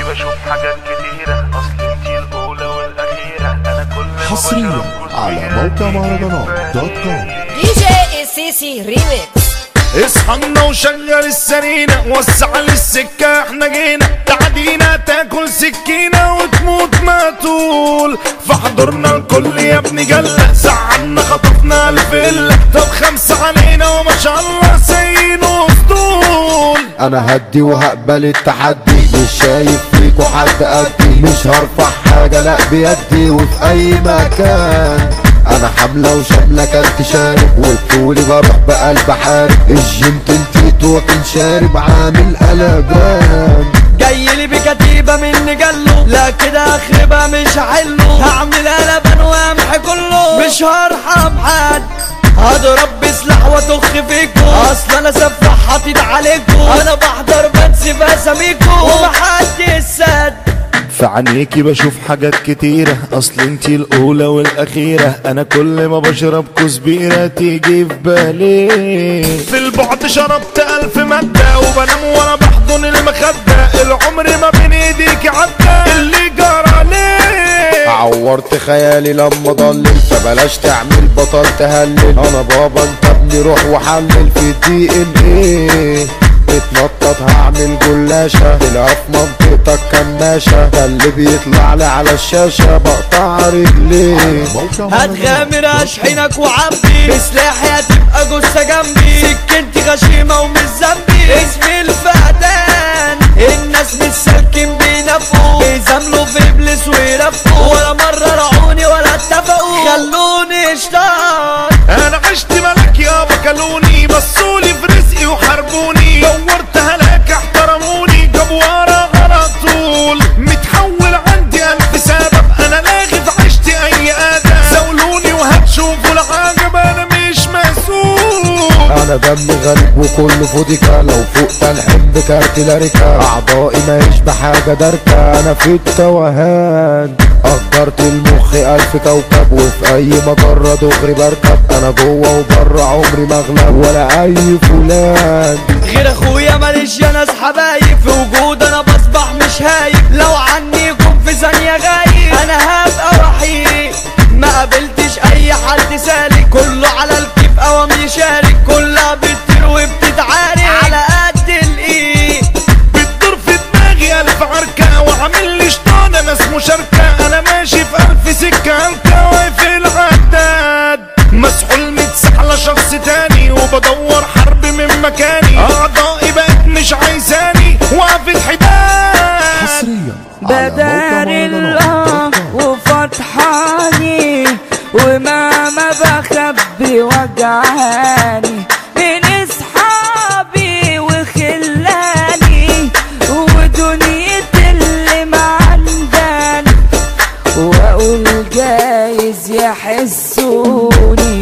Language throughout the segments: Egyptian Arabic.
بشوف حاجات كتيرة اصل انتي الاولى والاخيرة انا كل ما حصريا بشرب على كوباية موقع مهرجانات دوت كوم دي جي السيسي ريميكس اصحنا وشغل السرينة وسع للسكة احنا جينا تعدينا تاكل سكينة وتموت ما طول فحضرنا الكل يا ابني جلة زعلنا خطفنا الفلة طب خمسة علينا وما شاء الله سين وسطول انا هدي وهقبل التحدي مش شايف فيكوا حد قدي مش هرفع حاجة لا بيدي وفي اي مكان انا حملة وشاملة كانت شارب وبطولي بروح بقلب حارب الجيم تنتيت وكن شارب عامل قلبان جاي لي بكتيبة مني جلو لا كده اخربها مش هحله هعمل قلبان وامحي كله مش هرحم حد هضرب بسلاح واتخ فيكو اصل انا سفاح حاطط عليكو انا بحضر بنسف اساميكو ومحدش سد في عينيكي بشوف حاجات كتيرة اصل انتي الاولى والاخيرة انا كل ما بشرب كزبيرة تيجي في بالي في البعد شربت الف مادة وبنام وانا بحضن المخدة العمر ما بين ايديك عدى اللي جرى ليه عورت خيالي لما ضلل فبلاش تعمل بطل تهلل انا بابا انت ابني روح وحلل في الدي ان ايه اتنطط هعمل جلاشة تلقى في منطقتك كماشة ده اللي بيطلع لي على الشاشة بقطع رجليه موقع مهرجانات هتغامر اشحنك وعبي بسلاحي هتبقى جثة جنبي سكنتي غشيمة ومش ذنبي اسمي الفقدان الناس مش سالكين بينافقوا بيزاملوا في ابليس ويرفقوا ولا مرة رعوني ولا اتفقوا خلوني اشتاق انا عشت ملك يابا كلوني بصولي في رزقي وحاربوني دورت هلاك احترموني جابوا ورا على طول متحول عندي الف سبب انا لاغي في عشتي اي ادب زولوني وهتشوفوا العجب انا مش مسؤول انا دمي غريب وكله فوديكا لو فوق تلحم بكارت لاريكا اعضائي ماهيش بحاجة داركة انا في التوهان قدرت المخ الف كوكب وفي اي مجرة دغري بركب انا جوه وبره عمري مغلب ولا اي فلان غير اخويا ماليش يا ناس حبايب في وجود انا بصبح مش هايب لو عني يكون في ثانية غايب انا هبقى وحيد ما قابلتش اي حد سالك كله على الكيف قوام يشارك كلها بتطير وبتتعارك على قد الايد بتدور في دماغي الف عركة وعامل لي شطان ناس مشاركة انا ماشي في الف سكة هلكة واقف العداد مسحول متسحلة شخص تاني وبدور حرب من مكاني اعضائي بقت مش عايزاني واقف الحداد حصريا على موقع بدار الله مهرجانات دوت كوم وفتحاني وما ما بخبي وجعاني من اصحابي وخلاني ودنيتي اللي معنداني واقول جايز يحسوني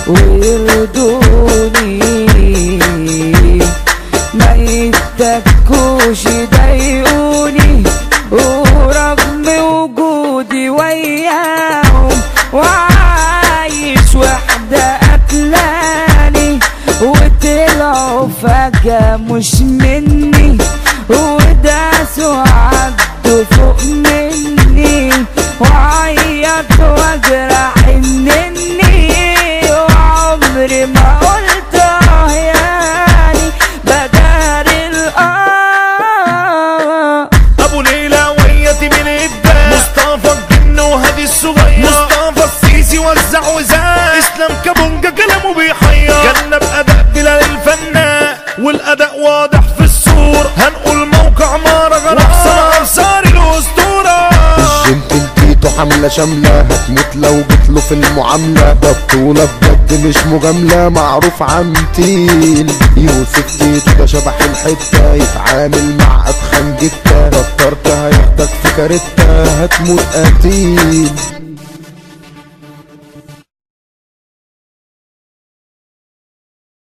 ويرضوني ما يتكوش يضايقوني ورغم وجودي وياهم وعايش وحدة قتلاني وطلعوا فجأة مش مني وداسوا عدوا فوق مني وعيط واجرح انني وعمري ما قلت اه يعني بدار الاه ابو ليلى ويتي من الدار مصطفى الجن وهادي الصغير مصطفى السيسي وزع وزع اسلام كابونجا كلامه بيحير جنب اداء بلال الفنان والاداء واضح في الصورة هنقول موقع مهرجان احسن انصار الاسطورة الجيم تنتيته حملة شاملة هتموت لو جيتله في المعاملة ده بطولة بجد مش مجاملة معروف عنتيل يوسف تيتو ده شبح الحتة يتعامل مع أتخن جتة دكترت هياخدك في كارتة هتموت قتيل